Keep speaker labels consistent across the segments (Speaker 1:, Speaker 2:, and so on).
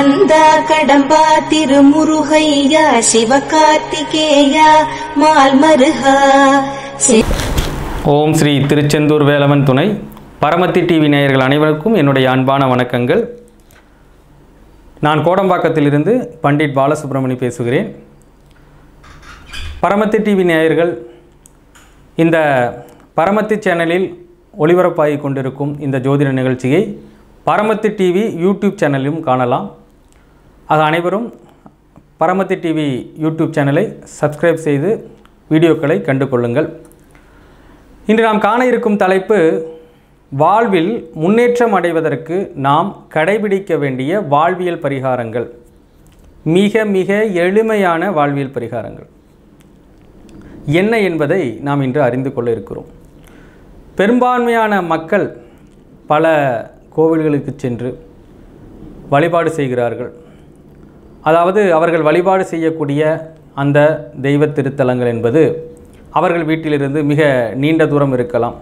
Speaker 1: கந்தா கடம்பா திருமுருகையா சிவகார்த்திகேயா மால்மருகா சி-
Speaker 2: ஓம் ஸ்ரீ திருச்செந்தூர் வேலவன் துணை பரமத்தி டிவி நேயர்கள் அனைவருக்கும் என்னுடைய அன்பான வணக்கங்கள் நான் கோடம்பாக்கத்திலிருந்து பண்டிட் பாலசுப்ரமணி பேசுகிறேன் பரமத்தி டிவி நேயர்கள் இந்த பரமத்தி சேனலில் ஒளிபரப்பாகி கொண்டிருக்கும் இந்த ஜோதிட நிகழ்ச்சியை பரமத்தி டிவி யூடியூப் சேனலிலும் காணலாம் ஆக அனைவரும் பரமத்தி டிவி யூடியூப் சேனலை சப்ஸ்கிரைப் செய்து வீடியோக்களை கண்டு கொள்ளுங்கள் இன்று நாம் காண இருக்கும் தலைப்பு வாழ்வில் முன்னேற்றம் அடைவதற்கு நாம் கடைபிடிக்க வேண்டிய வாழ்வியல் பரிகாரங்கள் மிக மிக எளிமையான வாழ்வியல் பரிகாரங்கள் என்ன என்பதை நாம் இன்று அறிந்து கொள்ள இருக்கிறோம் பெரும்பான்மையான மக்கள் பல கோவில்களுக்கு சென்று வழிபாடு செய்கிறார்கள் அதாவது அவர்கள் வழிபாடு செய்யக்கூடிய அந்த தெய்வ திருத்தலங்கள் என்பது அவர்கள் வீட்டிலிருந்து மிக நீண்ட தூரம் இருக்கலாம்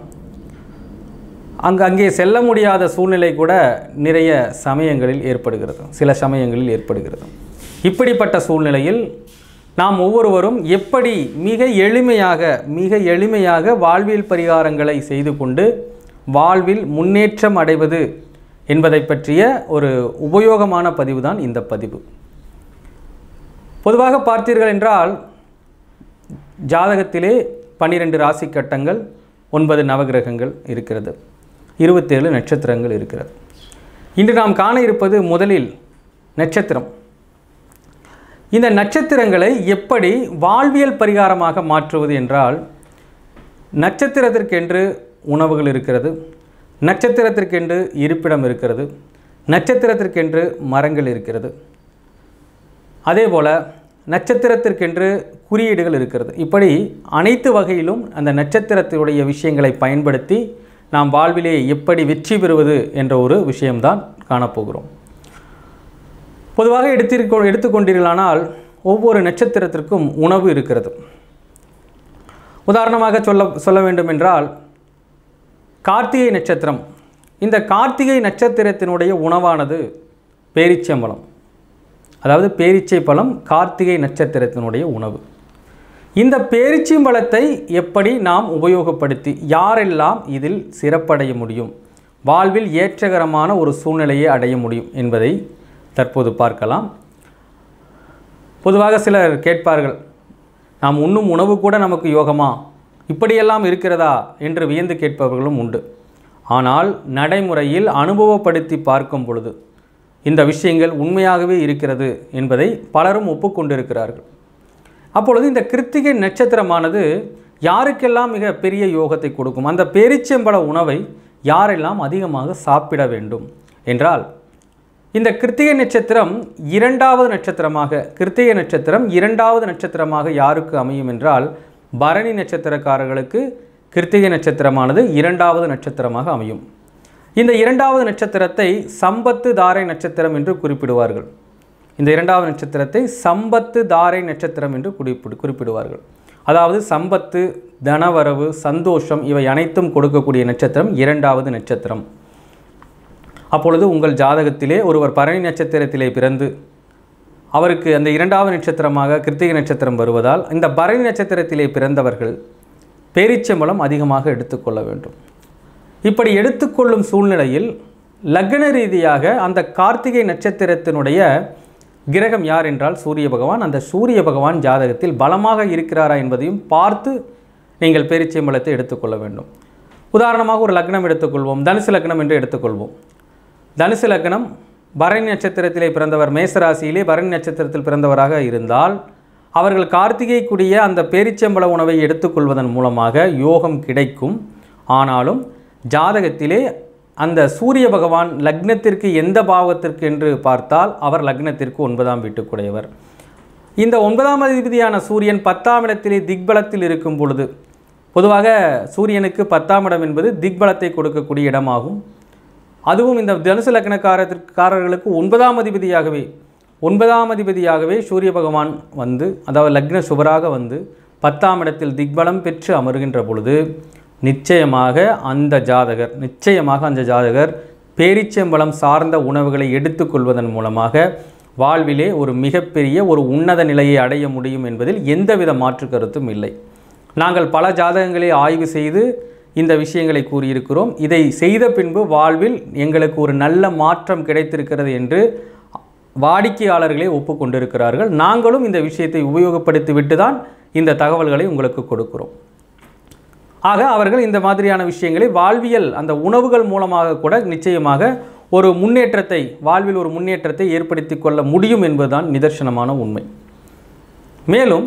Speaker 2: அங்கு அங்கே செல்ல முடியாத சூழ்நிலை கூட நிறைய சமயங்களில் ஏற்படுகிறது சில சமயங்களில் ஏற்படுகிறது இப்படிப்பட்ட சூழ்நிலையில் நாம் ஒவ்வொருவரும் எப்படி மிக எளிமையாக மிக எளிமையாக வாழ்வியல் பரிகாரங்களை செய்து கொண்டு வாழ்வில் முன்னேற்றம் அடைவது என்பதை பற்றிய ஒரு உபயோகமான பதிவு தான் இந்த பதிவு பொதுவாக பார்த்தீர்கள் என்றால் ஜாதகத்திலே பன்னிரெண்டு ராசி கட்டங்கள் ஒன்பது நவகிரகங்கள் இருக்கிறது இருபத்தேழு நட்சத்திரங்கள் இருக்கிறது இன்று நாம் காண இருப்பது முதலில் நட்சத்திரம் இந்த நட்சத்திரங்களை எப்படி வாழ்வியல் பரிகாரமாக மாற்றுவது என்றால் நட்சத்திரத்திற்கென்று உணவுகள் இருக்கிறது நட்சத்திரத்திற்கென்று இருப்பிடம் இருக்கிறது நட்சத்திரத்திற்கென்று மரங்கள் இருக்கிறது அதே போல் நட்சத்திரத்திற்கென்று குறியீடுகள் இருக்கிறது இப்படி அனைத்து வகையிலும் அந்த நட்சத்திரத்தினுடைய விஷயங்களை பயன்படுத்தி நாம் வாழ்விலே எப்படி வெற்றி பெறுவது என்ற ஒரு விஷயம்தான் காணப்போகிறோம் பொதுவாக எடுத்திருக்கோ எடுத்துக்கொண்டீர்களானால் ஒவ்வொரு நட்சத்திரத்திற்கும் உணவு இருக்கிறது உதாரணமாக சொல்ல சொல்ல வேண்டும் என்றால் கார்த்திகை நட்சத்திரம் இந்த கார்த்திகை நட்சத்திரத்தினுடைய உணவானது பேரிச்சம்பழம் அதாவது பேரிச்சை பழம் கார்த்திகை நட்சத்திரத்தினுடைய உணவு இந்த பேரிச்சம்பழத்தை எப்படி நாம் உபயோகப்படுத்தி யாரெல்லாம் இதில் சிறப்படைய முடியும் வாழ்வில் ஏற்றகரமான ஒரு சூழ்நிலையை அடைய முடியும் என்பதை தற்போது பார்க்கலாம் பொதுவாக சிலர் கேட்பார்கள் நாம் உண்ணும் உணவு கூட நமக்கு யோகமா இப்படியெல்லாம் இருக்கிறதா என்று வியந்து கேட்பவர்களும் உண்டு ஆனால் நடைமுறையில் அனுபவப்படுத்தி பார்க்கும் பொழுது இந்த விஷயங்கள் உண்மையாகவே இருக்கிறது என்பதை பலரும் ஒப்புக்கொண்டிருக்கிறார்கள் அப்பொழுது இந்த கிருத்திகை நட்சத்திரமானது யாருக்கெல்லாம் மிக பெரிய யோகத்தை கொடுக்கும் அந்த பேரிச்சம்பழ உணவை யாரெல்லாம் அதிகமாக சாப்பிட வேண்டும் என்றால் இந்த கிருத்திகை நட்சத்திரம் இரண்டாவது நட்சத்திரமாக கிருத்திகை நட்சத்திரம் இரண்டாவது நட்சத்திரமாக யாருக்கு அமையும் என்றால் பரணி நட்சத்திரக்காரர்களுக்கு கிருத்திகை நட்சத்திரமானது இரண்டாவது நட்சத்திரமாக அமையும் இந்த இரண்டாவது நட்சத்திரத்தை சம்பத்து தாரை நட்சத்திரம் என்று குறிப்பிடுவார்கள் இந்த இரண்டாவது நட்சத்திரத்தை சம்பத்து தாரை நட்சத்திரம் என்று குறிப்பிடு குறிப்பிடுவார்கள் அதாவது சம்பத்து தனவரவு சந்தோஷம் இவை அனைத்தும் கொடுக்கக்கூடிய நட்சத்திரம் இரண்டாவது நட்சத்திரம் அப்பொழுது உங்கள் ஜாதகத்திலே ஒருவர் பரணி நட்சத்திரத்திலே பிறந்து அவருக்கு அந்த இரண்டாவது நட்சத்திரமாக கிருத்திகை நட்சத்திரம் வருவதால் இந்த பரணி நட்சத்திரத்திலே பிறந்தவர்கள் பேரிச்சம்பழம் அதிகமாக எடுத்துக்கொள்ள வேண்டும் இப்படி எடுத்துக்கொள்ளும் சூழ்நிலையில் லக்ன ரீதியாக அந்த கார்த்திகை நட்சத்திரத்தினுடைய கிரகம் யார் என்றால் சூரிய பகவான் அந்த சூரிய பகவான் ஜாதகத்தில் பலமாக இருக்கிறாரா என்பதையும் பார்த்து நீங்கள் பேரிச்சம்பழத்தை எடுத்துக்கொள்ள வேண்டும் உதாரணமாக ஒரு லக்னம் எடுத்துக்கொள்வோம் தனுசு லக்னம் என்று எடுத்துக்கொள்வோம் தனுசு லக்னம் பரணி நட்சத்திரத்திலே பிறந்தவர் மேசராசியிலே பரணி நட்சத்திரத்தில் பிறந்தவராக இருந்தால் அவர்கள் கார்த்திகைக்குரிய அந்த பேரிச்சம்பழ உணவை எடுத்துக்கொள்வதன் மூலமாக யோகம் கிடைக்கும் ஆனாலும் ஜாதகத்திலே அந்த சூரிய பகவான் லக்னத்திற்கு எந்த பாவத்திற்கு என்று பார்த்தால் அவர் லக்னத்திற்கு ஒன்பதாம் வீட்டுக்குடையவர் இந்த ஒன்பதாம் அதிபதியான சூரியன் பத்தாம் இடத்திலே திக்பலத்தில் இருக்கும் பொழுது பொதுவாக சூரியனுக்கு பத்தாம் இடம் என்பது திக்பலத்தை கொடுக்கக்கூடிய இடமாகும் அதுவும் இந்த தனுசு லக்னக்காரத்திற்காரர்களுக்கு ஒன்பதாம் அதிபதியாகவே ஒன்பதாம் அதிபதியாகவே சூரிய பகவான் வந்து அதாவது லக்ன சுபராக வந்து பத்தாம் இடத்தில் திக்பலம் பெற்று அமர்கின்ற பொழுது நிச்சயமாக அந்த ஜாதகர் நிச்சயமாக அந்த ஜாதகர் பேரிச்சம்பழம் சார்ந்த உணவுகளை எடுத்துக்கொள்வதன் மூலமாக வாழ்விலே ஒரு மிகப்பெரிய ஒரு உன்னத நிலையை அடைய முடியும் என்பதில் எந்தவித மாற்று கருத்தும் இல்லை நாங்கள் பல ஜாதகங்களை ஆய்வு செய்து இந்த விஷயங்களை கூறியிருக்கிறோம் இதை செய்த பின்பு வாழ்வில் எங்களுக்கு ஒரு நல்ல மாற்றம் கிடைத்திருக்கிறது என்று வாடிக்கையாளர்களே ஒப்புக்கொண்டிருக்கிறார்கள் நாங்களும் இந்த விஷயத்தை உபயோகப்படுத்திவிட்டு தான் இந்த தகவல்களை உங்களுக்கு கொடுக்கிறோம் ஆக அவர்கள் இந்த மாதிரியான விஷயங்களை வாழ்வியல் அந்த உணவுகள் மூலமாக கூட நிச்சயமாக ஒரு முன்னேற்றத்தை வாழ்வில் ஒரு முன்னேற்றத்தை ஏற்படுத்தி கொள்ள முடியும் என்பதுதான் நிதர்சனமான உண்மை மேலும்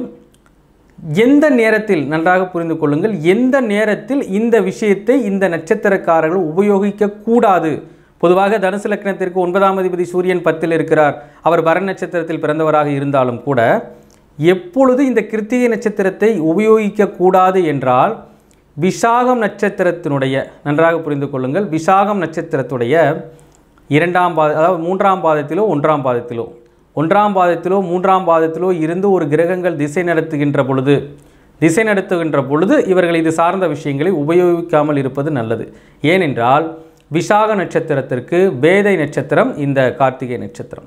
Speaker 2: எந்த நேரத்தில் நன்றாக புரிந்து கொள்ளுங்கள் எந்த நேரத்தில் இந்த விஷயத்தை இந்த நட்சத்திரக்காரர்கள் உபயோகிக்க கூடாது பொதுவாக தனுசு லக்னத்திற்கு ஒன்பதாம் அதிபதி சூரியன் பத்தில் இருக்கிறார் அவர் பர நட்சத்திரத்தில் பிறந்தவராக இருந்தாலும் கூட எப்பொழுது இந்த கிருத்திகை நட்சத்திரத்தை உபயோகிக்க கூடாது என்றால் விசாகம் நட்சத்திரத்தினுடைய நன்றாக புரிந்து கொள்ளுங்கள் விசாகம் நட்சத்திரத்துடைய இரண்டாம் பாத அதாவது மூன்றாம் பாதத்திலோ ஒன்றாம் பாதத்திலோ ஒன்றாம் பாதத்திலோ மூன்றாம் பாதத்திலோ இருந்து ஒரு கிரகங்கள் திசை நடத்துகின்ற பொழுது திசை நடத்துகின்ற பொழுது இவர்கள் இது சார்ந்த விஷயங்களை உபயோகிக்காமல் இருப்பது நல்லது ஏனென்றால் விசாக நட்சத்திரத்திற்கு வேதை நட்சத்திரம் இந்த கார்த்திகை நட்சத்திரம்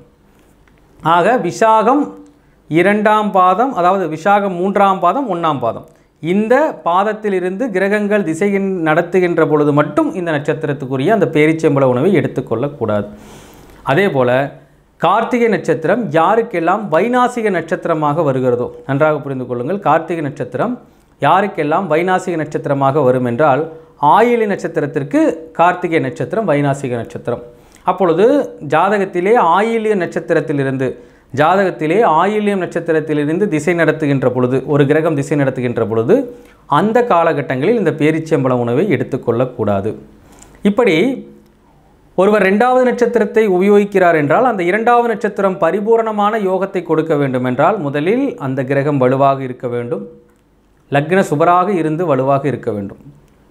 Speaker 2: ஆக விசாகம் இரண்டாம் பாதம் அதாவது விசாகம் மூன்றாம் பாதம் ஒன்றாம் பாதம் இந்த பாதத்திலிருந்து கிரகங்கள் திசையின் நடத்துகின்ற பொழுது மட்டும் இந்த நட்சத்திரத்துக்குரிய அந்த பேரிச்சம்பள உணவை எடுத்துக்கொள்ளக்கூடாது அதே போல் கார்த்திகை நட்சத்திரம் யாருக்கெல்லாம் வைநாசிக நட்சத்திரமாக வருகிறதோ நன்றாக புரிந்து கொள்ளுங்கள் கார்த்திகை நட்சத்திரம் யாருக்கெல்லாம் வைநாசிக நட்சத்திரமாக வரும் என்றால் ஆயிலி நட்சத்திரத்திற்கு கார்த்திகை நட்சத்திரம் வைநாசிக நட்சத்திரம் அப்பொழுது ஜாதகத்திலே ஆயில்ய நட்சத்திரத்திலிருந்து ஜாதகத்திலே ஆயில்யம் நட்சத்திரத்திலிருந்து திசை நடத்துகின்ற பொழுது ஒரு கிரகம் திசை நடத்துகின்ற பொழுது அந்த காலகட்டங்களில் இந்த பேரிச்சம்பள உணவை எடுத்துக்கொள்ளக்கூடாது இப்படி ஒருவர் ரெண்டாவது நட்சத்திரத்தை உபயோகிக்கிறார் என்றால் அந்த இரண்டாவது நட்சத்திரம் பரிபூரணமான யோகத்தை கொடுக்க வேண்டும் என்றால் முதலில் அந்த கிரகம் வலுவாக இருக்க வேண்டும் லக்ன சுபராக இருந்து வலுவாக இருக்க வேண்டும்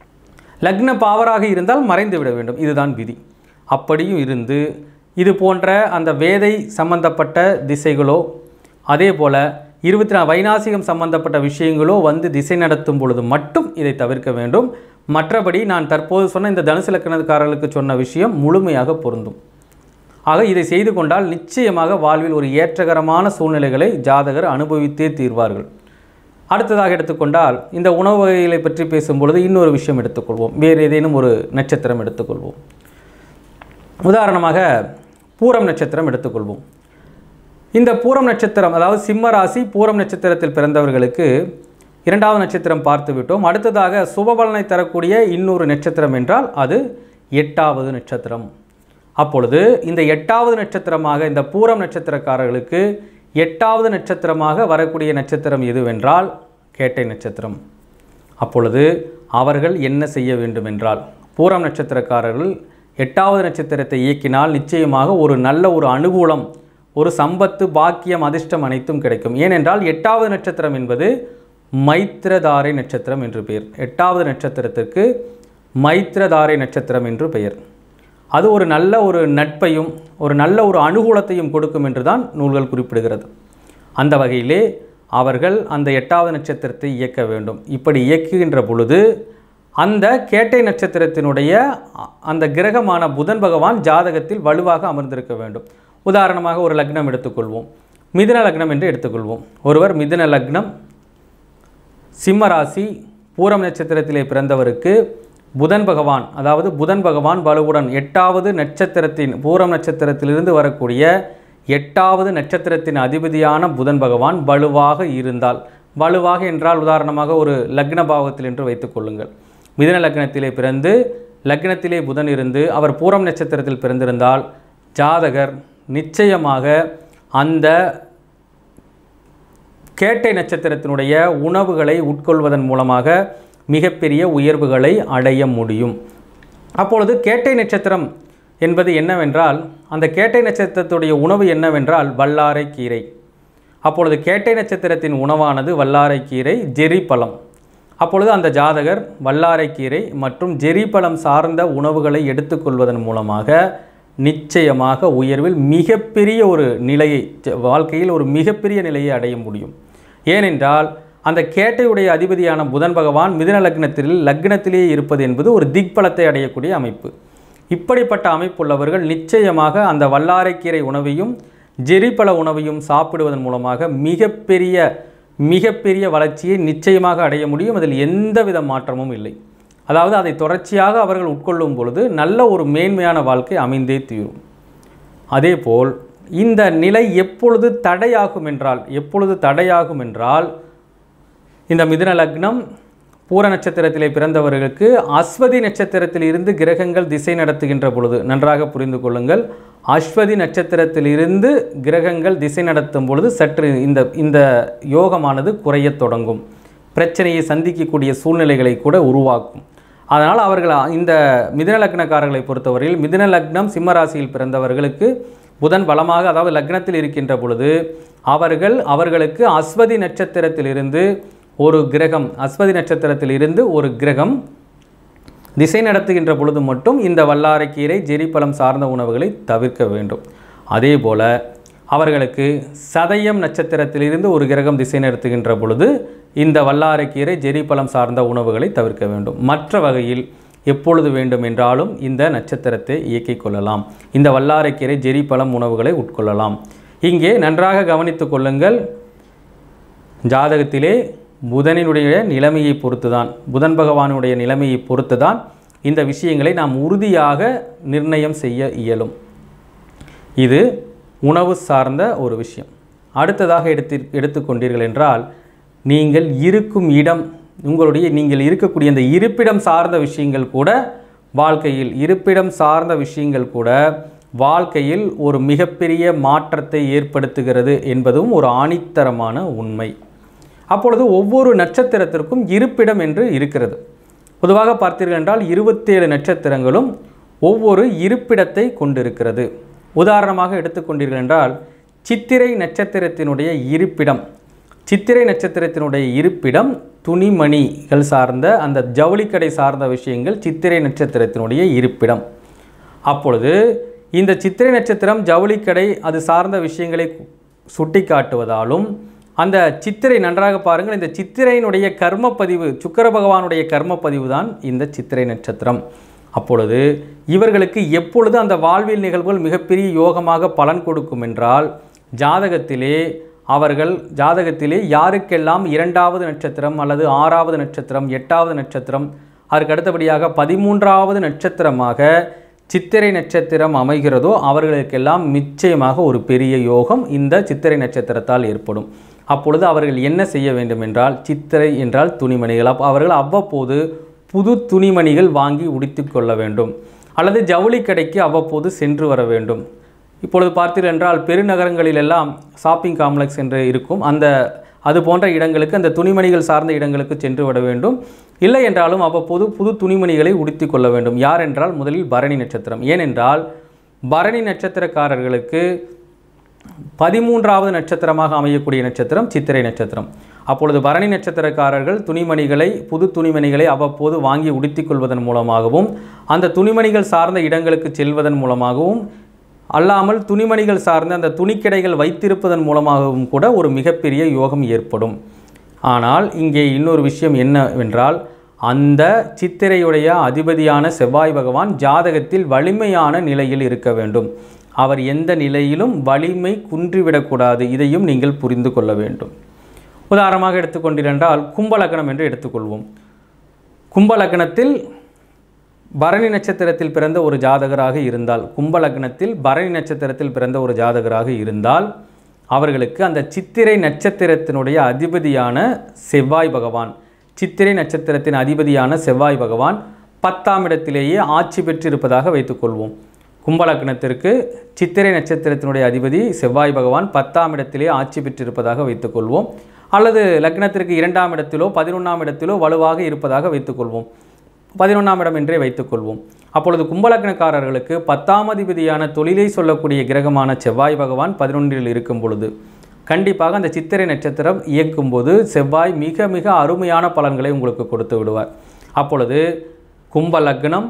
Speaker 2: லக்ன பாவராக இருந்தால் மறைந்து விட வேண்டும் இதுதான் விதி அப்படியும் இருந்து இது போன்ற அந்த வேதை சம்பந்தப்பட்ட திசைகளோ அதே போல் இருபத்தி நாலு வைநாசிகம் சம்பந்தப்பட்ட விஷயங்களோ வந்து திசை நடத்தும் பொழுது மட்டும் இதை தவிர்க்க வேண்டும் மற்றபடி நான் தற்போது சொன்ன இந்த தனுசு லக்கணக்காரர்களுக்கு சொன்ன விஷயம் முழுமையாக பொருந்தும் ஆக இதை செய்து கொண்டால் நிச்சயமாக வாழ்வில் ஒரு ஏற்றகரமான சூழ்நிலைகளை ஜாதகர் அனுபவித்தே தீர்வார்கள் அடுத்ததாக எடுத்துக்கொண்டால் இந்த உணவு வகைகளை பற்றி பேசும்பொழுது இன்னொரு விஷயம் எடுத்துக்கொள்வோம் வேறு ஏதேனும் ஒரு நட்சத்திரம் எடுத்துக்கொள்வோம் உதாரணமாக பூரம் நட்சத்திரம் எடுத்துக்கொள்வோம் இந்த பூரம் நட்சத்திரம் அதாவது சிம்ம ராசி பூரம் நட்சத்திரத்தில் பிறந்தவர்களுக்கு இரண்டாவது நட்சத்திரம் பார்த்து விட்டோம் அடுத்ததாக சுபபலனை தரக்கூடிய இன்னொரு நட்சத்திரம் என்றால் அது எட்டாவது நட்சத்திரம் அப்பொழுது இந்த எட்டாவது நட்சத்திரமாக இந்த பூரம் நட்சத்திரக்காரர்களுக்கு எட்டாவது நட்சத்திரமாக வரக்கூடிய நட்சத்திரம் எதுவென்றால் கேட்டை நட்சத்திரம் அப்பொழுது அவர்கள் என்ன செய்ய வேண்டும் என்றால் பூரம் நட்சத்திரக்காரர்கள் எட்டாவது நட்சத்திரத்தை இயக்கினால் நிச்சயமாக ஒரு நல்ல ஒரு அனுகூலம் ஒரு சம்பத்து பாக்கியம் அதிர்ஷ்டம் அனைத்தும் கிடைக்கும் ஏனென்றால் எட்டாவது நட்சத்திரம் என்பது மைத்திரதாரை நட்சத்திரம் என்று பெயர் எட்டாவது நட்சத்திரத்திற்கு மைத்திரதாரை நட்சத்திரம் என்று பெயர் அது ஒரு நல்ல ஒரு நட்பையும் ஒரு நல்ல ஒரு அனுகூலத்தையும் கொடுக்கும் என்று தான் நூல்கள் குறிப்பிடுகிறது அந்த வகையிலே அவர்கள் அந்த எட்டாவது நட்சத்திரத்தை இயக்க வேண்டும் இப்படி இயக்குகின்ற பொழுது அந்த கேட்டை நட்சத்திரத்தினுடைய அ- அந்த கிரகமான புதன் பகவான் ஜாதகத்தில் வலுவாக அமர்ந்திருக்க வேண்டும் உதாரணமாக ஒரு லக்னம் எடுத்துக்கொள்வோம் மிதுன லக்னம் என்று எடுத்துக்கொள்வோம் ஒருவர் மிதுன லக்னம் சிம்ம ராசி பூரம் நட்சத்திரத்திலே பிறந்தவருக்கு புதன் பகவான் அதாவது புதன் பகவான் வலுவுடன் எட்டாவது நட்சத்திரத்தின் பூரம் நட்சத்திரத்திலிருந்து வரக்கூடிய எட்டாவது நட்சத்திரத்தின் அதிபதியான புதன் பகவான் வலுவாக இருந்தால் வலுவாக என்றால் உதாரணமாக ஒரு லக்ன பாவத்தில் என்று வைத்துக்கொள்ளுங்கள் மிதுன லக்னத்திலே பிறந்து லக்னத்திலே புதன் இருந்து அவர் பூரம் நட்சத்திரத்தில் பிறந்திருந்தால் ஜாதகர் நிச்சயமாக அந்த கேட்டை நட்சத்திரத்தினுடைய உணவுகளை உட்கொள்வதன் மூலமாக மிகப்பெரிய உயர்வுகளை அடைய முடியும் அப்பொழுது கேட்டை நட்சத்திரம் என்பது என்னவென்றால் அந்த கேட்டை நட்சத்திரத்துடைய உணவு என்னவென்றால் வல்லாரை கீரை அப்பொழுது கேட்டை நட்சத்திரத்தின் உணவானது வல்லாரை கீரை ஜெரி பழம் அப்பொழுது அந்த ஜாதகர் வல்லாரை கீரை மற்றும் ஜெரி பழம் சார்ந்த உணவுகளை எடுத்துக்கொள்வதன் மூலமாக நிச்சயமாக உயர்வில் மிகப்பெரிய ஒரு நிலையை ஜ- வாழ்க்கையில் ஒரு மிகப்பெரிய நிலையை அடைய முடியும் ஏனென்றால் அந்த கேட்டையுடைய அதிபதியான புதன் பகவான் மிதுன லக்னத்தில் லக்னத்திலேயே இருப்பது என்பது ஒரு திக்பலத்தை அடையக்கூடிய அமைப்பு இப்படிப்பட்ட அமைப்புள்ளவர்கள் நிச்சயமாக அந்த வல்லாரைக்கீரை உணவையும் ஜெரிப்பழ உணவையும் சாப்பிடுவதன் மூலமாக மிகப்பெரிய மிகப்பெரிய வளர்ச்சியை நிச்சயமாக அடைய முடியும் அதில் எந்தவித மாற்றமும் இல்லை அதாவது அதை தொடர்ச்சியாக அவர்கள் உட்கொள்ளும் பொழுது நல்ல ஒரு மேன்மையான வாழ்க்கை அமைந்தே தீரும் அதேபோல் இந்த நிலை எப்பொழுது தடையாகும் என்றால் எப்பொழுது தடையாகும் என்றால் இந்த மிதுன லக்னம் பூர நட்சத்திரத்திலே பிறந்தவர்களுக்கு அஸ்வதி நட்சத்திரத்தில் இருந்து கிரகங்கள் திசை நடத்துகின்ற பொழுது நன்றாக புரிந்து கொள்ளுங்கள் அஸ்வதி நட்சத்திரத்தில் இருந்து கிரகங்கள் திசை நடத்தும் பொழுது சற்று இந்த இந்த யோகமானது குறையத் தொடங்கும் பிரச்சனையை சந்திக்கக்கூடிய சூழ்நிலைகளை கூட உருவாக்கும் அதனால் அவர்கள் இந்த மிதுன லக்னக்காரர்களை பொறுத்தவரையில் மிதுன லக்னம் சிம்ம ராசியில் பிறந்தவர்களுக்கு புதன் பலமாக அதாவது லக்னத்தில் இருக்கின்ற பொழுது அவர்கள் அவர்களுக்கு அஸ்வதி நட்சத்திரத்திலிருந்து ஒரு கிரகம் அஸ்வதி நட்சத்திரத்தில் இருந்து ஒரு கிரகம் திசை நடத்துகின்ற பொழுது மட்டும் இந்த வல்லாரைக்கீரை ஜெரிப்பழம் சார்ந்த உணவுகளை தவிர்க்க வேண்டும் அதே போல அவர்களுக்கு சதயம் நட்சத்திரத்திலிருந்து ஒரு கிரகம் திசை நடத்துகின்ற பொழுது இந்த வல்லாரைக்கீரை ஜெரிப்பழம் சார்ந்த உணவுகளை தவிர்க்க வேண்டும் மற்ற வகையில் எப்பொழுது வேண்டும் என்றாலும் இந்த நட்சத்திரத்தை இயக்கிக் கொள்ளலாம் இந்த வல்லாரைக்கீரை ஜெரிப்பழம் உணவுகளை உட்கொள்ளலாம் இங்கே நன்றாக கவனித்துக் கொள்ளுங்கள் ஜாதகத்திலே புதனினுடைய நிலைமையை பொறுத்துதான் புதன் பகவானுடைய நிலைமையை பொறுத்துதான் இந்த விஷயங்களை நாம் உறுதியாக நிர்ணயம் செய்ய இயலும் இது உணவு சார்ந்த ஒரு விஷயம் அடுத்ததாக எடுத்து எடுத்துக்கொண்டீர்கள் என்றால் நீங்கள் இருக்கும் இடம் உங்களுடைய நீங்கள் இருக்கக்கூடிய அந்த இருப்பிடம் சார்ந்த விஷயங்கள் கூட வாழ்க்கையில் இருப்பிடம் சார்ந்த விஷயங்கள் கூட வாழ்க்கையில் ஒரு மிகப்பெரிய மாற்றத்தை ஏற்படுத்துகிறது என்பதும் ஒரு ஆணித்தரமான உண்மை அப்பொழுது ஒவ்வொரு நட்சத்திரத்திற்கும் இருப்பிடம் என்று இருக்கிறது பொதுவாக பார்த்தீர்கள் என்றால் இருபத்தேழு நட்சத்திரங்களும் ஒவ்வொரு இருப்பிடத்தை கொண்டிருக்கிறது உதாரணமாக எடுத்துக்கொண்டீர்கள் என்றால் சித்திரை நட்சத்திரத்தினுடைய இருப்பிடம் சித்திரை நட்சத்திரத்தினுடைய இருப்பிடம் துணிமணிகள் சார்ந்த அந்த ஜவுளிக்கடை சார்ந்த விஷயங்கள் சித்திரை நட்சத்திரத்தினுடைய இருப்பிடம் அப்பொழுது இந்த சித்திரை நட்சத்திரம் ஜவுளிக்கடை அது சார்ந்த விஷயங்களை சுட்டி காட்டுவதாலும் அந்த சித்திரை நன்றாக பாருங்கள் இந்த சித்திரையினுடைய கர்மப்பதிவு சுக்கர பகவானுடைய கர்மப்பதிவு தான் இந்த சித்திரை நட்சத்திரம் அப்பொழுது இவர்களுக்கு எப்பொழுது அந்த வாழ்வியல் நிகழ்வுகள் மிகப்பெரிய யோகமாக பலன் கொடுக்கும் என்றால் ஜாதகத்திலே அவர்கள் ஜாதகத்திலே யாருக்கெல்லாம் இரண்டாவது நட்சத்திரம் அல்லது ஆறாவது நட்சத்திரம் எட்டாவது நட்சத்திரம் அதற்கு அடுத்தபடியாக பதிமூன்றாவது நட்சத்திரமாக சித்திரை நட்சத்திரம் அமைகிறதோ அவர்களுக்கெல்லாம் நிச்சயமாக ஒரு பெரிய யோகம் இந்த சித்திரை நட்சத்திரத்தால் ஏற்படும் அப்பொழுது அவர்கள் என்ன செய்ய வேண்டும் என்றால் சித்திரை என்றால் துணிமணிகள் அப்ப அவர்கள் அவ்வப்போது புது துணிமணிகள் வாங்கி உடுத்தி கொள்ள வேண்டும் அல்லது ஜவுளி கடைக்கு அவ்வப்போது சென்று வர வேண்டும் இப்பொழுது பார்த்தீர்கள் என்றால் பெருநகரங்களில் எல்லாம் ஷாப்பிங் காம்ப்ளெக்ஸ் என்று இருக்கும் அந்த அது போன்ற இடங்களுக்கு அந்த துணிமணிகள் சார்ந்த இடங்களுக்கு சென்று விட வேண்டும் இல்லை என்றாலும் அவ்வப்போது புது துணிமணிகளை உடுத்தி கொள்ள வேண்டும் யார் என்றால் முதலில் பரணி நட்சத்திரம் ஏனென்றால் பரணி நட்சத்திரக்காரர்களுக்கு பதிமூன்றாவது நட்சத்திரமாக அமையக்கூடிய நட்சத்திரம் சித்திரை நட்சத்திரம் அப்பொழுது பரணி நட்சத்திரக்காரர்கள் துணிமணிகளை புது துணிமணிகளை அவ்வப்போது வாங்கி உடுத்திக் கொள்வதன் மூலமாகவும் அந்த துணிமணிகள் சார்ந்த இடங்களுக்கு செல்வதன் மூலமாகவும் அல்லாமல் துணிமணிகள் சார்ந்த அந்த துணிக்கடைகள் வைத்திருப்பதன் மூலமாகவும் கூட ஒரு மிகப்பெரிய யோகம் ஏற்படும் ஆனால் இங்கே இன்னொரு விஷயம் என்னவென்றால் அந்த சித்திரையுடைய அதிபதியான செவ்வாய் பகவான் ஜாதகத்தில் வலிமையான நிலையில் இருக்க வேண்டும் அவர் எந்த நிலையிலும் வலிமை குன்றிவிடக்கூடாது இதையும் நீங்கள் புரிந்து கொள்ள வேண்டும் உதாரணமாக எடுத்துக்கொண்டிருந்தால் கும்பலக்கணம் என்று எடுத்துக்கொள்வோம் கும்பலக்கணத்தில் பரணி நட்சத்திரத்தில் பிறந்த ஒரு ஜாதகராக இருந்தால் கும்பலக்னத்தில் பரணி நட்சத்திரத்தில் பிறந்த ஒரு ஜாதகராக இருந்தால் அவர்களுக்கு அந்த சித்திரை நட்சத்திரத்தினுடைய அதிபதியான செவ்வாய் பகவான் சித்திரை நட்சத்திரத்தின் அதிபதியான செவ்வாய் பகவான் பத்தாம் இடத்திலேயே ஆட்சி பெற்றிருப்பதாக வைத்துக்கொள்வோம் கும்பலக்னத்திற்கு சித்திரை நட்சத்திரத்தினுடைய அதிபதி செவ்வாய் பகவான் பத்தாம் இடத்திலே ஆட்சி பெற்றிருப்பதாக வைத்துக்கொள்வோம் அல்லது லக்னத்திற்கு இரண்டாம் இடத்திலோ பதினொன்றாம் இடத்திலோ வலுவாக இருப்பதாக வைத்துக்கொள்வோம் பதினொன்றாம் இடம் என்றே வைத்துக்கொள்வோம் அப்பொழுது கும்பலக்னக்காரர்களுக்கு பத்தாம் அதிபதியான தொழிலை சொல்லக்கூடிய கிரகமான செவ்வாய் பகவான் பதினொன்றில் இருக்கும் பொழுது கண்டிப்பாக அந்த சித்திரை நட்சத்திரம் இயக்கும்போது செவ்வாய் மிக மிக அருமையான பலன்களை உங்களுக்கு கொடுத்து விடுவார் அப்பொழுது கும்ப லக்னம்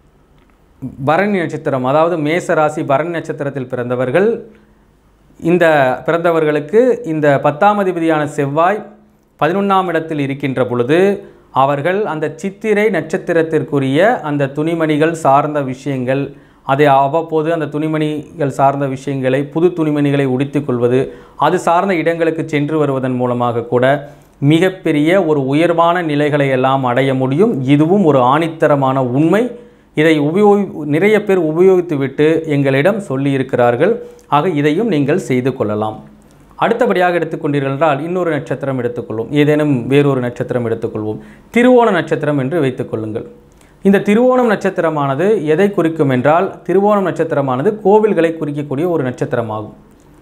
Speaker 2: பரணி நட்சத்திரம் அதாவது மேச ராசி பரணி நட்சத்திரத்தில் பிறந்தவர்கள் இந்த பிறந்தவர்களுக்கு இந்த பத்தாம் அதிபதியான செவ்வாய் பதினொன்றாம் இடத்தில் இருக்கின்ற பொழுது அவர்கள் அந்த சித்திரை நட்சத்திரத்திற்குரிய அந்த துணிமணிகள் சார்ந்த விஷயங்கள் அதை அவ்வப்போது அந்த துணிமணிகள் சார்ந்த விஷயங்களை புது துணிமணிகளை உடுத்திக் கொள்வது அது சார்ந்த இடங்களுக்கு சென்று வருவதன் மூலமாக கூட மிகப்பெரிய ஒரு உயர்வான நிலைகளை எல்லாம் அடைய முடியும் இதுவும் ஒரு ஆணித்தரமான உண்மை இதை உபயோகி நிறைய பேர் உபயோகித்துவிட்டு எங்களிடம் சொல்லியிருக்கிறார்கள் ஆக இதையும் நீங்கள் செய்து கொள்ளலாம் அடுத்தபடியாக எடுத்துக்கொண்டீர்கள் என்றால் இன்னொரு நட்சத்திரம் எடுத்துக்கொள்வோம் ஏதேனும் வேறொரு நட்சத்திரம் எடுத்துக்கொள்வோம் திருவோண நட்சத்திரம் என்று வைத்துக்கொள்ளுங்கள் இந்த திருவோணம் நட்சத்திரமானது எதை குறிக்கும் என்றால் திருவோணம் நட்சத்திரமானது கோவில்களை குறிக்கக்கூடிய ஒரு நட்சத்திரமாகும்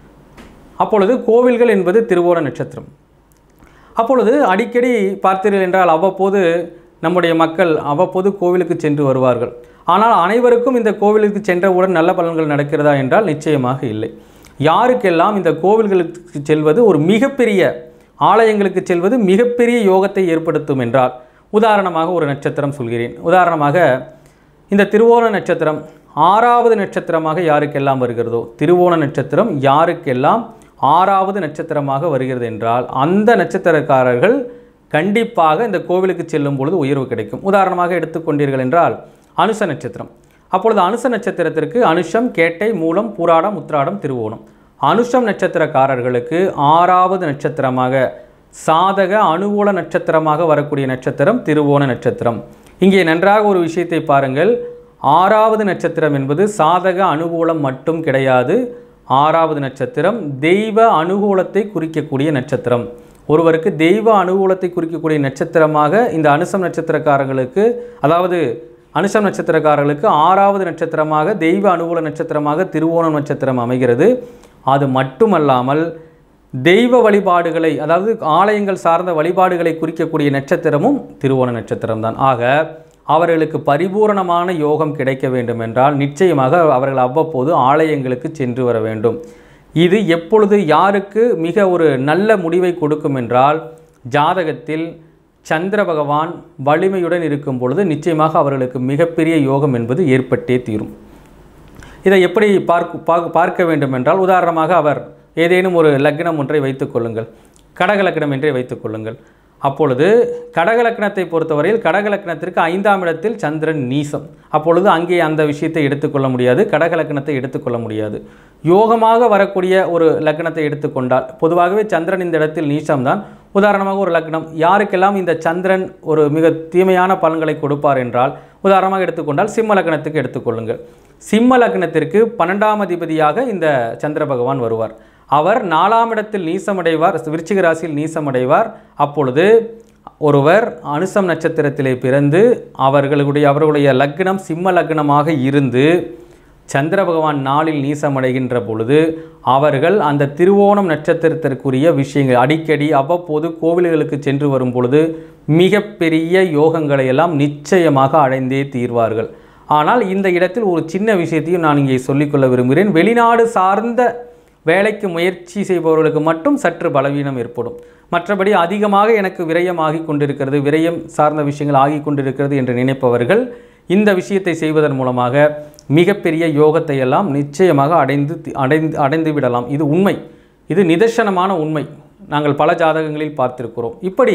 Speaker 2: அப்பொழுது கோவில்கள் என்பது திருவோண நட்சத்திரம் அப்பொழுது அடிக்கடி பார்த்தீர்கள் என்றால் அவ்வப்போது நம்முடைய மக்கள் அவ்வப்போது கோவிலுக்கு சென்று வருவார்கள் ஆனால் அனைவருக்கும் இந்த கோவிலுக்கு சென்றவுடன் நல்ல பலன்கள் நடக்கிறதா என்றால் நிச்சயமாக இல்லை யாருக்கெல்லாம் இந்த கோவில்களுக்கு செல்வது ஒரு மிகப்பெரிய ஆலயங்களுக்கு செல்வது மிகப்பெரிய யோகத்தை ஏற்படுத்தும் என்றால் உதாரணமாக ஒரு நட்சத்திரம் சொல்கிறேன் உதாரணமாக இந்த திருவோண நட்சத்திரம் ஆறாவது நட்சத்திரமாக யாருக்கெல்லாம் வருகிறதோ திருவோண நட்சத்திரம் யாருக்கெல்லாம் ஆறாவது நட்சத்திரமாக வருகிறது என்றால் அந்த நட்சத்திரக்காரர்கள் கண்டிப்பாக இந்த கோவிலுக்கு செல்லும் பொழுது உயர்வு கிடைக்கும் உதாரணமாக எடுத்துக்கொண்டீர்கள் என்றால் அனுச நட்சத்திரம் அப்பொழுது அனுச நட்சத்திரத்திற்கு அனுஷம் கேட்டை மூலம் பூராடம் உத்திராடம் திருவோணம் அனுஷம் நட்சத்திரக்காரர்களுக்கு ஆறாவது நட்சத்திரமாக சாதக அனுகூல நட்சத்திரமாக வரக்கூடிய நட்சத்திரம் திருவோண நட்சத்திரம் இங்கே நன்றாக ஒரு விஷயத்தை பாருங்கள் ஆறாவது நட்சத்திரம் என்பது சாதக அனுகூலம் மட்டும் கிடையாது ஆறாவது நட்சத்திரம் தெய்வ அனுகூலத்தை குறிக்கக்கூடிய நட்சத்திரம் ஒருவருக்கு தெய்வ அனுகூலத்தை குறிக்கக்கூடிய நட்சத்திரமாக இந்த அனுசம் நட்சத்திரக்காரர்களுக்கு அதாவது அனுசம் நட்சத்திரக்காரர்களுக்கு ஆறாவது நட்சத்திரமாக தெய்வ அனுகூல நட்சத்திரமாக திருவோணம் நட்சத்திரம் அமைகிறது அது மட்டுமல்லாமல் தெய்வ வழிபாடுகளை அதாவது ஆலயங்கள் சார்ந்த வழிபாடுகளை குறிக்கக்கூடிய நட்சத்திரமும் திருவோண நட்சத்திரம்தான் ஆக அவர்களுக்கு பரிபூரணமான யோகம் கிடைக்க வேண்டும் என்றால் நிச்சயமாக அவர்கள் அவ்வப்போது ஆலயங்களுக்கு சென்று வர வேண்டும் இது எப்பொழுது யாருக்கு மிக ஒரு நல்ல முடிவை கொடுக்கும் என்றால் ஜாதகத்தில் சந்திர பகவான் வலிமையுடன் இருக்கும் பொழுது நிச்சயமாக அவர்களுக்கு மிகப்பெரிய யோகம் என்பது ஏற்பட்டே தீரும் இதை எப்படி பார்க்க பார்க்க- பார்க்க வேண்டும் என்றால் உதாரணமாக அவர் ஏதேனும் ஒரு லக்னம் ஒன்றை வைத்துக் கொள்ளுங்கள் கடக லக்னம் என்றே வைத்துக் கொள்ளுங்கள் அப்பொழுது கடக லக்னத்தை பொறுத்தவரையில் கடக லக்னத்திற்கு ஐந்தாம் இடத்தில் சந்திரன் நீசம் அப்பொழுது அங்கே அந்த விஷயத்தை எடுத்துக்கொள்ள முடியாது கடக லக்னத்தை எடுத்துக்கொள்ள முடியாது யோகமாக வரக்கூடிய ஒரு லக்னத்தை எடுத்துக்கொண்டால் பொதுவாகவே சந்திரன் இந்த இடத்தில் நீசம்தான் உதாரணமாக ஒரு லக்னம் யாருக்கெல்லாம் இந்த சந்திரன் ஒரு மிக தீமையான பலன்களை கொடுப்பார் என்றால் உதாரணமாக எடுத்துக்கொண்டால் சிம்ம லக்னத்துக்கு எடுத்துக்கொள்ளுங்கள் சிம்ம லக்னத்திற்கு பன்னெண்டாம் அதிபதியாக இந்த சந்திர பகவான் வருவார் அவர் நாலாம் இடத்தில் நீசமடைவார் விருச்சிக ராசியில் நீசமடைவார் அப்பொழுது ஒருவர் அனுசம் நட்சத்திரத்திலே பிறந்து அவர்களுடைய அவர்களுடைய லக்னம் சிம்ம லக்னமாக இருந்து சந்திர பகவான் நாளில் நீசமடைகின்ற பொழுது அவர்கள் அந்த திருவோணம் நட்சத்திரத்திற்குரிய விஷயங்கள் அடிக்கடி அவ்வப்போது கோவில்களுக்கு சென்று வரும் பொழுது மிகப்பெரிய யோகங்களை எல்லாம் நிச்சயமாக அடைந்தே தீர்வார்கள் ஆனால் இந்த இடத்தில் ஒரு சின்ன விஷயத்தையும் நான் இங்கே சொல்லிக்கொள்ள விரும்புகிறேன் வெளிநாடு சார்ந்த வேலைக்கு முயற்சி செய்பவர்களுக்கு மட்டும் சற்று பலவீனம் ஏற்படும் மற்றபடி அதிகமாக எனக்கு விரயம் ஆகி கொண்டிருக்கிறது விரயம் சார்ந்த விஷயங்கள் ஆகி கொண்டிருக்கிறது என்று நினைப்பவர்கள் இந்த விஷயத்தை செய்வதன் மூலமாக மிகப்பெரிய யோகத்தை எல்லாம் நிச்சயமாக அடைந்து அடைந்து அடைந்து விடலாம் இது உண்மை இது நிதர்சனமான உண்மை நாங்கள் பல ஜாதகங்களில் பார்த்திருக்கிறோம் இப்படி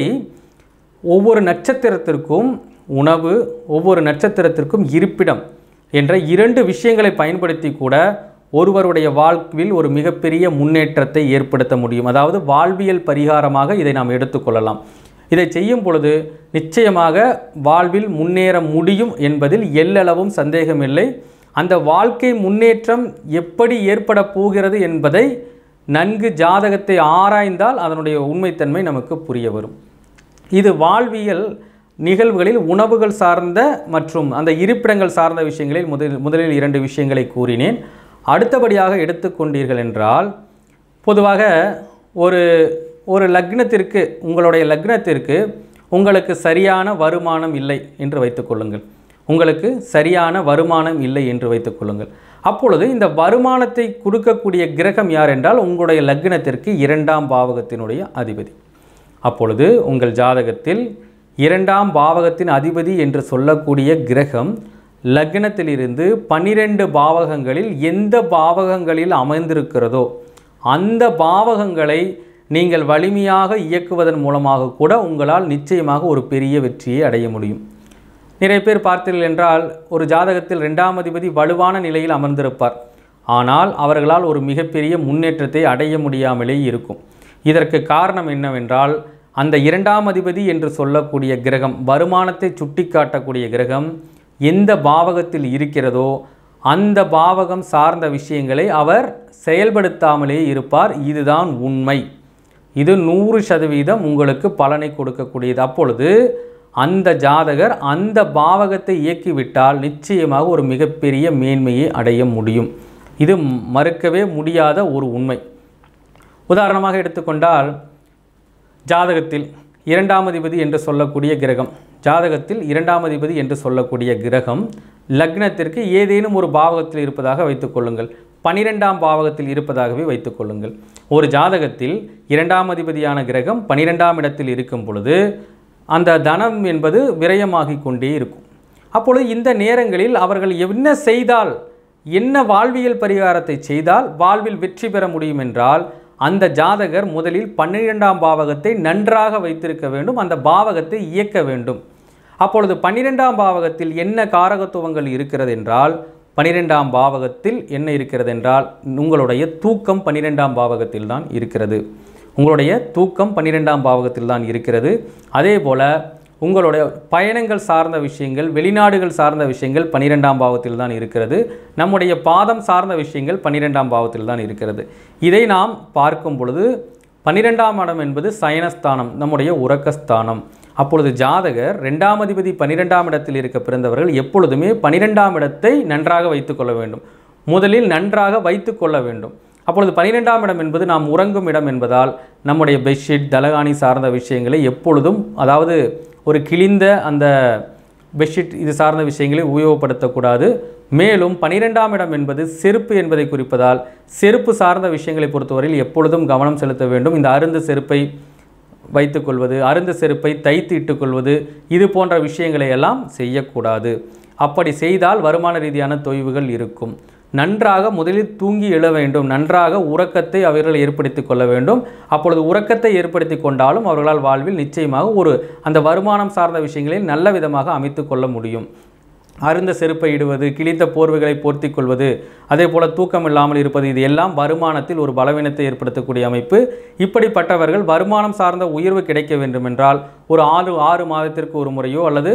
Speaker 2: ஒவ்வொரு நட்சத்திரத்திற்கும் உணவு ஒவ்வொரு நட்சத்திரத்திற்கும் இருப்பிடம் என்ற இரண்டு விஷயங்களை பயன்படுத்தி கூட ஒருவருடைய வாழ்வில் ஒரு மிகப்பெரிய முன்னேற்றத்தை ஏற்படுத்த முடியும் அதாவது வாழ்வியல் பரிகாரமாக இதை நாம் எடுத்துக்கொள்ளலாம் இதை செய்யும் பொழுது நிச்சயமாக வாழ்வில் முன்னேற முடியும் என்பதில் எல்லளவும் சந்தேகமில்லை அந்த வாழ்க்கை முன்னேற்றம் எப்படி ஏற்பட போகிறது என்பதை நன்கு ஜாதகத்தை ஆராய்ந்தால் அதனுடைய உண்மைத்தன்மை நமக்கு புரிய வரும் இது வாழ்வியல் நிகழ்வுகளில் உணவுகள் சார்ந்த மற்றும் அந்த இருப்பிடங்கள் சார்ந்த விஷயங்களில் முதலில் முதலில் இரண்டு விஷயங்களை கூறினேன் அடுத்தபடியாக எடுத்துக்கொண்டீர்கள் என்றால் பொதுவாக ஒரு ஒரு லக்னத்திற்கு உங்களுடைய லக்னத்திற்கு உங்களுக்கு சரியான வருமானம் இல்லை என்று வைத்துக்கொள்ளுங்கள் உங்களுக்கு சரியான வருமானம் இல்லை என்று வைத்துக்கொள்ளுங்கள் அப்பொழுது இந்த வருமானத்தை கொடுக்கக்கூடிய கிரகம் யார் என்றால் உங்களுடைய லக்னத்திற்கு இரண்டாம் பாவகத்தினுடைய அதிபதி அப்பொழுது உங்கள் ஜாதகத்தில் இரண்டாம் பாவகத்தின் அதிபதி என்று சொல்லக்கூடிய கிரகம் லக்னத்திலிருந்து பன்னிரெண்டு பாவகங்களில் எந்த பாவகங்களில் அமர்ந்திருக்கிறதோ அந்த பாவகங்களை நீங்கள் வலிமையாக இயக்குவதன் மூலமாக கூட உங்களால் நிச்சயமாக ஒரு பெரிய வெற்றியை அடைய முடியும் நிறைய பேர் பார்த்தீர்கள் என்றால் ஒரு ஜாதகத்தில் ரெண்டாம் அதிபதி வலுவான நிலையில் அமர்ந்திருப்பார் ஆனால் அவர்களால் ஒரு மிகப்பெரிய முன்னேற்றத்தை அடைய முடியாமலே இருக்கும் இதற்கு காரணம் என்னவென்றால் அந்த இரண்டாம் அதிபதி என்று சொல்லக்கூடிய கிரகம் வருமானத்தை சுட்டிக்காட்டக்கூடிய கிரகம் எந்த பாவகத்தில் இருக்கிறதோ அந்த பாவகம் சார்ந்த விஷயங்களை அவர் செயல்படுத்தாமலே இருப்பார் இதுதான் உண்மை இது நூறு சதவீதம் உங்களுக்கு பலனை கொடுக்கக்கூடியது அப்பொழுது அந்த ஜாதகர் அந்த பாவகத்தை இயக்கிவிட்டால் நிச்சயமாக ஒரு மிகப்பெரிய மேன்மையை அடைய முடியும் இது மறுக்கவே முடியாத ஒரு உண்மை உதாரணமாக எடுத்துக்கொண்டால் ஜாதகத்தில் இரண்டாம் அதிபதி என்று சொல்லக்கூடிய கிரகம் ஜாதகத்தில் இரண்டாம் அதிபதி என்று சொல்லக்கூடிய கிரகம் லக்னத்திற்கு ஏதேனும் ஒரு பாவகத்தில் இருப்பதாக வைத்துக்கொள்ளுங்கள் பனிரெண்டாம் பாவகத்தில் இருப்பதாகவே வைத்துக்கொள்ளுங்கள் ஒரு ஜாதகத்தில் இரண்டாம் அதிபதியான கிரகம் பனிரெண்டாம் இடத்தில் இருக்கும் பொழுது அந்த தனம் என்பது விரயமாகிக் கொண்டே இருக்கும் அப்பொழுது இந்த நேரங்களில் அவர்கள் என்ன செய்தால் என்ன வாழ்வியல் பரிகாரத்தை செய்தால் வாழ்வில் வெற்றி பெற முடியும் என்றால் அந்த ஜாதகர் முதலில் பன்னிரெண்டாம் பாவகத்தை நன்றாக வைத்திருக்க வேண்டும் அந்த பாவகத்தை இயக்க வேண்டும் அப்பொழுது பன்னிரெண்டாம் பாவகத்தில் என்ன காரகத்துவங்கள் இருக்கிறது என்றால் பனிரெண்டாம் பாவகத்தில் என்ன இருக்கிறது என்றால் உங்களுடைய தூக்கம் பன்னிரெண்டாம் பாவகத்தில் தான் இருக்கிறது உங்களுடைய தூக்கம் பன்னிரெண்டாம் பாவகத்தில் தான் இருக்கிறது அதே போல் உங்களுடைய பயணங்கள் சார்ந்த விஷயங்கள் வெளிநாடுகள் சார்ந்த விஷயங்கள் பன்னிரெண்டாம் பாவத்தில் தான் இருக்கிறது நம்முடைய பாதம் சார்ந்த விஷயங்கள் பன்னிரெண்டாம் பாவத்தில் தான் இருக்கிறது இதை நாம் பார்க்கும் பொழுது பன்னிரெண்டாம் இடம் என்பது சயனஸ்தானம் நம்முடைய உறக்கஸ்தானம் அப்பொழுது ஜாதகர் ரெண்டாம் அதிபதி பன்னிரெண்டாம் இடத்தில் இருக்க பிறந்தவர்கள் எப்பொழுதுமே பன்னிரெண்டாம் இடத்தை நன்றாக வைத்துக்கொள்ள வேண்டும் முதலில் நன்றாக வைத்துக்கொள்ள வேண்டும் அப்பொழுது பன்னிரெண்டாம் இடம் என்பது நாம் உறங்கும் இடம் என்பதால் நம்முடைய பெட்ஷீட் தலகாணி சார்ந்த விஷயங்களை எப்பொழுதும் அதாவது ஒரு கிழிந்த அந்த பெட்ஷீட் இது சார்ந்த விஷயங்களை உபயோகப்படுத்தக்கூடாது மேலும் பனிரெண்டாம் இடம் என்பது செருப்பு என்பதை குறிப்பதால் செருப்பு சார்ந்த விஷயங்களை பொறுத்தவரையில் எப்பொழுதும் கவனம் செலுத்த வேண்டும் இந்த அருந்த செருப்பை வைத்துக்கொள்வது அருந்த செருப்பை தைத்து இட்டுக்கொள்வது இது போன்ற விஷயங்களை எல்லாம் செய்யக்கூடாது அப்படி செய்தால் வருமான ரீதியான தொய்வுகள் இருக்கும் நன்றாக முதலில் தூங்கி எழ வேண்டும் நன்றாக உறக்கத்தை அவர்கள் ஏற்படுத்தி கொள்ள வேண்டும் அப்பொழுது உறக்கத்தை ஏற்படுத்தி கொண்டாலும் அவர்களால் வாழ்வில் நிச்சயமாக ஒரு அந்த வருமானம் சார்ந்த விஷயங்களை நல்ல விதமாக அமைத்து கொள்ள முடியும் அருந்த செருப்பை இடுவது கிழித்த போர்வைகளை போர்த்தி கொள்வது அதே போல் தூக்கம் இல்லாமல் இருப்பது இது எல்லாம் வருமானத்தில் ஒரு பலவீனத்தை ஏற்படுத்தக்கூடிய அமைப்பு இப்படிப்பட்டவர்கள் வருமானம் சார்ந்த உயர்வு கிடைக்க வேண்டும் என்றால் ஒரு ஆறு ஆறு மாதத்திற்கு ஒரு முறையோ அல்லது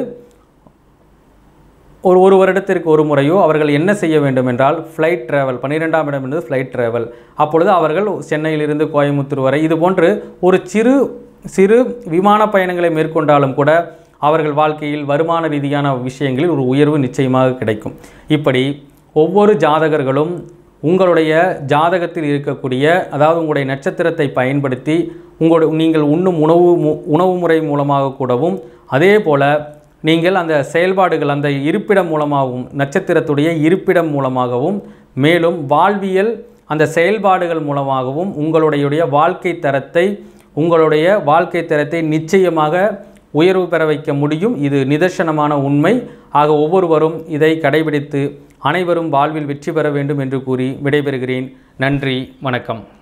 Speaker 2: ஒரு ஒரு வருடத்திற்கு ஒரு முறையோ அவர்கள் என்ன செய்ய வேண்டும் என்றால் ஃப்ளைட் ட்ராவல் பன்னிரெண்டாம் இடம் என்பது ஃப்ளைட் ட்ராவல் அப்பொழுது அவர்கள் சென்னையிலிருந்து கோயம்புத்தூர் வரை இது போன்று ஒரு சிறு சிறு விமான பயணங்களை மேற்கொண்டாலும் கூட அவர்கள் வாழ்க்கையில் வருமான ரீதியான விஷயங்களில் ஒரு உயர்வு நிச்சயமாக கிடைக்கும் இப்படி ஒவ்வொரு ஜாதகர்களும் உங்களுடைய ஜாதகத்தில் இருக்கக்கூடிய அதாவது உங்களுடைய நட்சத்திரத்தை பயன்படுத்தி உங்களுடைய நீங்கள் உண்ணும் உணவு மு- உணவு முறை மூலமாக கூடவும் அதே போல் நீங்கள் அந்த செயல்பாடுகள் அந்த இருப்பிடம் மூலமாகவும் நட்சத்திரத்துடைய இருப்பிடம் மூலமாகவும் மேலும் வாழ்வியல் அந்த செயல்பாடுகள் மூலமாகவும் உங்களுடைய வாழ்க்கை தரத்தை உங்களுடைய வாழ்க்கை தரத்தை நிச்சயமாக உயர்வு பெற வைக்க முடியும் இது நிதர்சனமான உண்மை ஆக ஒவ்வொருவரும் இதை கடைபிடித்து அனைவரும் வாழ்வில் வெற்றி பெற வேண்டும் என்று கூறி விடைபெறுகிறேன் நன்றி வணக்கம்